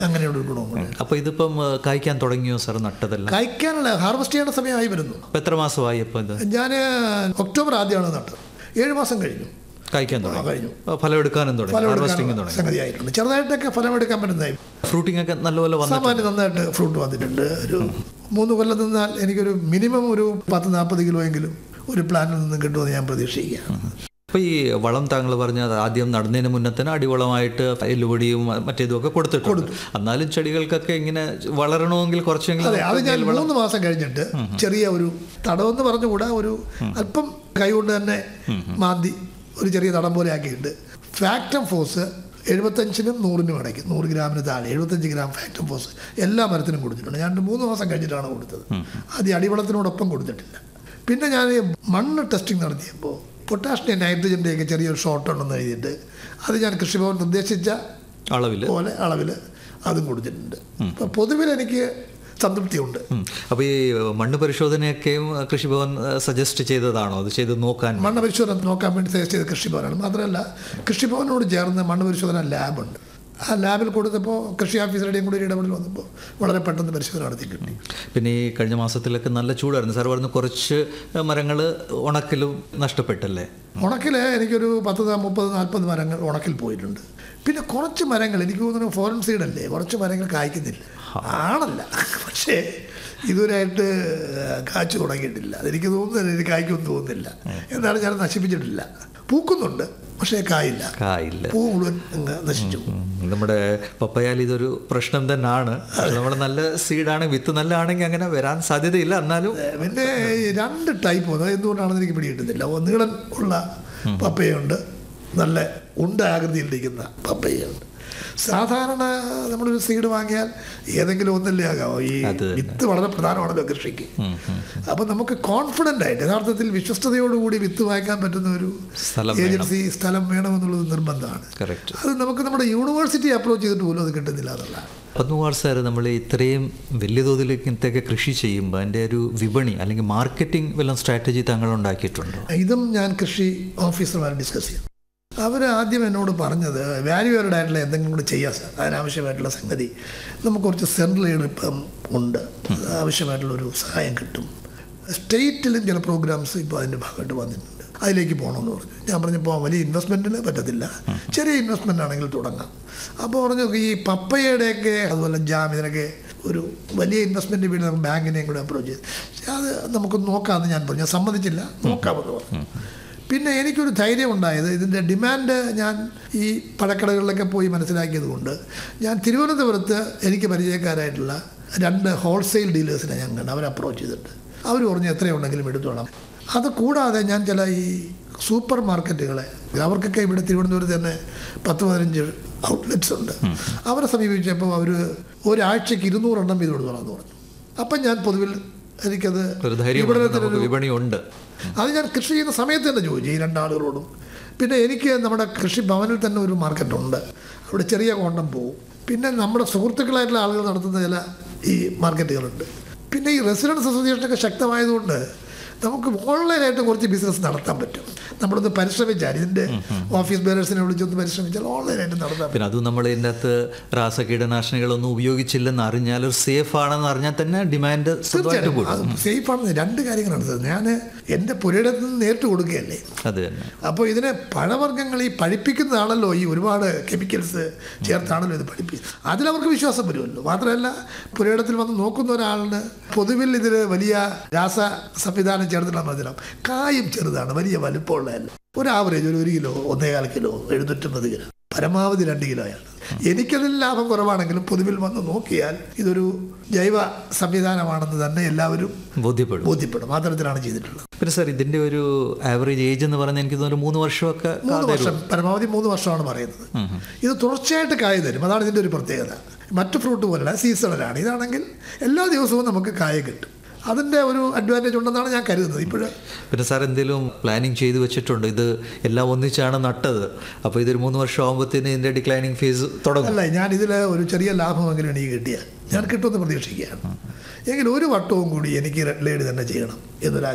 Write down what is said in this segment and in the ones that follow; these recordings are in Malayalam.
അങ്ങനെയുള്ള ഒരു ഗുണവും കൂടെ അപ്പോൾ ഇതിപ്പം ഏഹ്, കായ്ക്കാൻ തുടങ്ങിയോ സാർ നട്ടതെല്ലാം കഴിക്കാനുള്ള ഹാർവസ്റ്റ് ചെയ്യേണ്ട സമയമായി വരുന്നു അപ്പം എത്ര മാസമായി അപ്പോൾ ഇത് ഞാൻ ഒക്ടോബർ ആദ്യമാണ് നട്ടത് ഏഴ് മാസം കഴിഞ്ഞു കായ്ക്കാൻ ആ, തുടങ്ങി കഴിഞ്ഞു അപ്പോൾ ഫലം എടുക്കാനും തുടങ്ങി ഹാർവസ്റ്റിംഗ് ഫലമെടുക്കാൻ തുടങ്ങി സംഗതിയായിട്ടുണ്ട് ചെറുതായിട്ടൊക്കെ ഫലമെടുക്കാൻ പറ്റുന്നതായി ഫ്രൂട്ടിംഗ് ഒക്കെ നല്ലപോലെ വന്നു സാമാന്യം നന്നായിട്ട് ഫ്രൂട്ട് വന്നിട്ടുണ്ട് ഒരു മൂന്ന് കൊല്ലം നിന്നാൽ എനിക്കൊരു മിനിമം ഒരു പത്ത് നാൽപ്പത് കിലോ എങ്കിലും ഒരു പ്ലാനിൽ നിന്ന് കിട്ടുമെന്ന് ഞാൻ പ്രതീക്ഷിക്കുകയാണ് അപ്പോൾ ഈ വളം താങ്കൾ പറഞ്ഞ ആദ്യം നടുന്നതിന് മുന്നേ തന്നെ അടിവളമായിട്ട് എല്ലുപൊടിയും മറ്റേതും ഒക്കെ കൊടുത്തിട്ടുണ്ട് എന്നാലും ചെടികൾക്കൊക്കെ ഇങ്ങനെ വളരണമെങ്കിൽ കുറച്ചെങ്കിലും അതെ അത് ഞാൻ മൂന്ന് മാസം കഴിഞ്ഞിട്ട് ചെറിയ ഒരു തടമെന്ന് പറഞ്ഞുകൂടാ ഒരു അല്പം കൈകൊണ്ട് തന്നെ മാന്തി ഒരു ചെറിയ തടം പോലെ ആക്കിയിട്ട് ഫാക്ടം ഫോസ് എഴുപത്തഞ്ചിനും നൂറിനും ഇടയ്ക്ക് നൂറ് ഗ്രാമിന് താഴെ എഴുപത്തഞ്ച് ഗ്രാം ഫാക്ടം ഫോസ് എല്ലാ മരത്തിനും കൊടുത്തിട്ടുണ്ട് ഞാൻ മൂന്ന് മാസം കഴിഞ്ഞിട്ടാണ് കൊടുത്തത് ആദ്യം അടിവളത്തിനോടൊപ്പം കൊടുത്തിട്ടില്ല പിന്നെ ഞാൻ ഈ മണ്ണ് ടെസ്റ്റിംഗ് നടത്തിയപ്പോൾ പൊട്ടാഷിൻ്റെ നൈട്രജൻ്റെയൊക്കെ ചെറിയൊരു ഷോർട്ട് ഉണ്ടെന്ന് എഴുതിയിട്ട് അത് ഞാൻ കൃഷിഭവൻ നിർദ്ദേശിച്ച അളവിൽ പോലെ അളവിൽ അതും കൊടുത്തിട്ടുണ്ട് അപ്പോൾ പൊതുവിൽ എനിക്ക് സംതൃപ്തിയുണ്ട് അപ്പോൾ ഈ മണ്ണ് പരിശോധനയൊക്കെയും കൃഷിഭവൻ സജസ്റ്റ് ചെയ്തതാണോ അത് ചെയ്ത് നോക്കാൻ മണ്ണ് പരിശോധന നോക്കാൻ വേണ്ടി സജസ്റ്റ് ചെയ്ത കൃഷിഭവനാണ് മാത്രമല്ല കൃഷിഭവനോട് ചേർന്ന് മണ്ണ് പരിശോധന ലാബുണ്ട് ആ ലാബിൽ കൊടുത്തപ്പോൾ കൃഷി ഓഫീസറുടെയും കൂടി ഒരു ഇടപെടൽ വന്നപ്പോൾ വളരെ പെട്ടെന്ന് പരിശോധന നടത്തി കിട്ടി പിന്നെ ഈ കഴിഞ്ഞ മാസത്തിലൊക്കെ നല്ല ചൂടായിരുന്നു സാർ പറഞ്ഞു കുറച്ച് മരങ്ങൾ ഉണക്കിലും നഷ്ടപ്പെട്ടല്ലേ ഉണക്കിൽ എനിക്കൊരു പത്ത് നാ- മുപ്പത് നാൽപ്പത് മരങ്ങൾ ഉണക്കിൽ പോയിട്ടുണ്ട് പിന്നെ കുറച്ച് മരങ്ങൾ എനിക്ക് തോന്നുന്നു ഫോറൻ സീഡല്ലേ കുറച്ച് മരങ്ങൾ കായ്ക്കുന്നില്ല ആണല്ല പക്ഷേ ഇതുവരെയായിട്ട് കാച്ചു തുടങ്ങിയിട്ടില്ല അതെനിക്ക് തോന്നുന്നില്ല എനിക്ക് കായ്ക്കുമെന്ന് തോന്നുന്നില്ല എന്നാണ് ഞാൻ നശിപ്പിച്ചിട്ടില്ല പൂക്കുന്നുണ്ട് പക്ഷേ കായില്ല കായില്ല പൂ മുഴുവൻ അങ്ങ് നശിച്ചു ഉം. നമ്മുടെ പപ്പയാൽ ഇതൊരു പ്രശ്നം തന്നെയാണ് നമ്മൾ നല്ല സീഡാണ് വിത്ത് നല്ലതാണെങ്കിൽ അങ്ങനെ വരാൻ സാധ്യതയില്ല എന്നാലും പിന്നെ ഈ രണ്ട് ടൈപ്പ് വന്നു അത് എന്തുകൊണ്ടാണെന്ന് എനിക്ക് പിടികിട്ടുന്നില്ല ഒന്ന് നീളൻ ഉള്ള പപ്പയുണ്ട് നല്ല ഉണ്ട ആകൃതിയിലിരിക്കുന്ന പപ്പയുണ്ട് സാധാരണ നമ്മളൊരു സീഡ് വാങ്ങിയാൽ ഏതെങ്കിലും ഒന്നല്ലേ ആകാമോ ഈ അത് തന്നെ. വിത്ത് വളരെ പ്രധാനമാണല്ലോ കൃഷിക്ക് അപ്പം നമുക്ക് കോൺഫിഡൻ്റ് ആയിട്ട് യഥാർത്ഥത്തിൽ വിശ്വസ്തയോടുകൂടി വിത്ത് വാങ്ങിക്കാൻ പറ്റുന്ന ഒരു സ്ഥലം വേണം ഏജൻസി സ്ഥലം വേണമെന്നുള്ളത് നിർബന്ധമാണ് കറക്റ്റ് അത് നമുക്ക് നമ്മുടെ യൂണിവേഴ്സിറ്റി അപ്രോച്ച് ചെയ്തിട്ട് പോലും അത് കിട്ടുന്നില്ല എന്നുള്ളതാണ് പത്മകുമാർ സാർ നമ്മൾ ഇത്രയും വലിയ തോതിൽ ഇങ്ങനത്തെയൊക്കെ കൃഷി ചെയ്യുമ്പോൾ അതിൻ്റെ ഒരു വിപണി അല്ലെങ്കിൽ മാർക്കറ്റിംഗ് വല്ല സ്ട്രാറ്റജി താങ്കൾ ഉണ്ടാക്കിയിട്ടുണ്ടോ ഇതും ഞാൻ കൃഷി ഓഫീസർമാർ ഡിസ്കസ് ചെയ്തു അവർ ആദ്യം എന്നോട് പറഞ്ഞത് വാല്യൂ ആഡ് ആയിട്ടുള്ള എന്തെങ്കിലും കൂടി ചെയ്യാം സാർ അതിനാവശ്യമായിട്ടുള്ള സംഗതി നമുക്ക് കുറച്ച് സെൻട്രൽ എയ്ഡ് ഇപ്പം ഉണ്ട് അത് ആവശ്യമായിട്ടുള്ള ഒരു സഹായം കിട്ടും സ്റ്റേറ്റിലും ചില പ്രോഗ്രാംസ് ഇപ്പോൾ അതിൻ്റെ ഭാഗമായിട്ട് വന്നിട്ടുണ്ട് അതിലേക്ക് പോകണമെന്ന് പറഞ്ഞു ഞാൻ പറഞ്ഞപ്പോൾ വലിയ ഇൻവെസ്റ്റ്മെൻറ്റിന് പറ്റത്തില്ല ചെറിയ ഇൻവെസ്റ്റ്മെൻ്റ് ആണെങ്കിൽ തുടങ്ങാം അപ്പോൾ പറഞ്ഞു ഈ പപ്പയുടെയൊക്കെ അതുപോലെ ജാം ഇതിനൊക്കെ ഒരു വലിയ ഇൻവെസ്റ്റ്മെൻറ്റ് വീട് നമുക്ക് ബാങ്കിനെയും കൂടെ അപ്രോച്ച് ചെയ്ത് അത് നമുക്ക് നോക്കാമെന്ന് ഞാൻ പറഞ്ഞു ഞാൻ സമ്മതിച്ചില്ല നോക്കാമെന്ന് പറഞ്ഞു പിന്നെ എനിക്കൊരു ധൈര്യം ഉണ്ടായത് ഇതിൻ്റെ ഡിമാൻഡ് ഞാൻ ഈ പഴക്കടകളിലൊക്കെ പോയി മനസ്സിലാക്കിയത് കൊണ്ട് ഞാൻ തിരുവനന്തപുരത്ത് എനിക്ക് പരിചയക്കാരായിട്ടുള്ള രണ്ട് ഹോൾസെയിൽ ഡീലേഴ്സിനെ ഞാൻ കണ്ട് അവരെ അപ്രോച്ച് ചെയ്തിട്ട് അവർ പറഞ്ഞു എത്രയുണ്ടെങ്കിലും എടുത്തോളാം അത് കൂടാതെ ഞാൻ ചില ഈ സൂപ്പർ മാർക്കറ്റുകളെ അവർക്കൊക്കെ ഇവിടെ തിരുവനന്തപുരത്ത് തന്നെ പത്ത് പതിനഞ്ച് ഔട്ട്ലെറ്റ്സ് ഉണ്ട് അവരെ സമീപിച്ചപ്പോൾ അവർ ഒരാഴ്ചയ്ക്ക് ഇരുന്നൂറെണ്ണം വീതം എടുത്തോളാം എന്ന് പറഞ്ഞു അപ്പം ഞാൻ പൊതുവിൽ എനിക്കത് ഒരു ധൈര്യം വിപണനത്തിനൊരു നമുക്ക് വിപണിയുണ്ട് അത് ഞാൻ കൃഷി ചെയ്യുന്ന സമയത്ത് തന്നെ ചോദിച്ചു ഈ രണ്ടാളുകളോടും പിന്നെ എനിക്ക് നമ്മുടെ കൃഷി ഭവനിൽ തന്നെ ഒരു മാർക്കറ്റുണ്ട് അവിടെ ചെറിയ കോണ്ടം പോവും പിന്നെ നമ്മുടെ സുഹൃത്തുക്കളായിട്ടുള്ള ആളുകൾ നടത്തുന്ന ചില ഈ മാർക്കറ്റുകളുണ്ട് പിന്നെ ഈ റെസിഡൻസ് അസോസിയേഷനൊക്കെ ശക്തമായതുകൊണ്ട് നമുക്ക് ഓൺലൈനായിട്ട് കുറച്ച് ബിസിനസ് നടത്താൻ പറ്റും നമ്മളൊന്ന് പരിശ്രമിച്ചാൽ ഇതിൻ്റെ ഓഫീസ് ബേലേഴ്സിനെ വിളിച്ചൊന്ന് പരിശ്രമിച്ചാൽ ഓൺലൈനായിട്ട് നടത്താൻ പറ്റും പിന്നെ അതും നമ്മൾ ഇതിൻ്റെ അകത്ത് രാസകീടനാശിനികളൊന്നും ഉപയോഗിച്ചില്ലെന്ന് അറിഞ്ഞാൽ ഒരു സേഫ് ആണെന്ന് അറിഞ്ഞാൽ തന്നെ ഡിമാൻഡ് സ്വന്തമായിട്ട് കൂടും അത് സേഫ് ആണെന്ന് രണ്ട് കാര്യങ്ങളാണ് സാർ ഞാൻ എൻ്റെ പുരയിടത്ത് നിന്ന് നേരിട്ട് കൊടുക്കുകയല്ലേ അത് തന്നെ അപ്പോൾ ഇതിനെ പഴവർഗ്ഗങ്ങൾ ഈ പഴിപ്പിക്കുന്നതാണല്ലോ ഈ ഒരുപാട് കെമിക്കൽസ് ചേർത്താണല്ലോ ഇത് പഴിപ്പിക്കുന്നത് അതിലവർക്ക് വിശ്വാസം വരുമല്ലോ മാത്രമല്ല പുരയിടത്തിൽ വന്ന് നോക്കുന്ന ഒരാളിന് പൊതുവിൽ ഇതിൽ വലിയ രാസ സംവിധാനം ചേർത്തിട്ടാണ് മനസ്സിലാവും കായും ചെറുതാണ് വലിയ വലുപ്പമുള്ളതല്ല ഒരു ആവറേജ് ഒരു ഒരു കിലോ ഒന്നേകാൽ കിലോ എഴുന്നൂറ്റമ്പത് ഗ്രാം പരമാവധി രണ്ട് കിലോയാണ് എനിക്കതിൽ ലാഭം കുറവാണെങ്കിലും പൊതുവിൽ വന്ന് നോക്കിയാൽ ഇതൊരു ജൈവ സംവിധാനമാണെന്ന് തന്നെ എല്ലാവരും ബോധ്യപ്പെടും ബോധ്യപ്പെടും ആ തരത്തിലാണ് ചെയ്തിട്ടുള്ളത് പിന്നെ സാർ ഇതിൻ്റെ ഒരു ആവറേജ് ഏജ് എന്ന് പറഞ്ഞാൽ എനിക്ക് തോന്നുന്നു ഒരു മൂന്ന് വർഷമൊക്കെ മൂന്ന് വർഷം പരമാവധി മൂന്ന് വർഷമാണ് പറയുന്നത് ഇത് തുടർച്ചയായിട്ട് കായ തരും അതാണ് ഇതിൻ്റെ ഒരു പ്രത്യേകത മറ്റു ഫ്രൂട്ട് പോലല്ല സീസണലാണ് ഇതാണെങ്കിൽ എല്ലാ ദിവസവും നമുക്ക് കായ കിട്ടും അതിൻ്റെ ഒരു അഡ്വാൻറ്റേജ് ഉണ്ടെന്നാണ് ഞാൻ കരുതുന്നത് ഇപ്പോഴ് പിന്നെ സാർ എന്തെങ്കിലും പ്ലാനിങ് ചെയ്ത് വെച്ചിട്ടുണ്ട് ഇത് എല്ലാം ഒന്നിച്ചാണ് നട്ടത് അപ്പോൾ ഇതൊരു മൂന്ന് വർഷം ആകുമ്പോഴത്തേന് ഇതിൻ്റെ ഡിക്ലൈനിങ് ഫേസ് തുടങ്ങും അല്ല ഞാൻ ഇതിൽ ഒരു ചെറിയ ലാഭമെങ്കിലും എനിക്ക് കിട്ടിയാൽ ഞാൻ കിട്ടുമെന്ന് പ്രതീക്ഷിക്കുകയാണ് എങ്കിൽ ഒരു വട്ടവും കൂടി എനിക്ക് റെഡ് ലൈഡ് തന്നെ ചെയ്യണം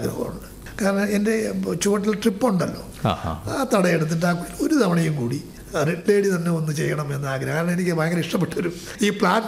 എന്നൊരാഗ്രഹമുണ്ട് കാരണം എൻ്റെ ചുവട്ടിൽ ട്രിപ്പ് ഉണ്ടല്ലോ ആ ആ ആ തടയെടുത്തിട്ട് ആ കുഴിയിൽ ഒരു തവണയും കൂടി റെഡ് ലേഡി തന്നെ ഒന്ന് ചെയ്യണം എന്ന ആഗ്രഹം കാരണം എനിക്ക് ഭയങ്കര ഇഷ്ടപ്പെട്ടൊരു ഈ പ്ലാൻ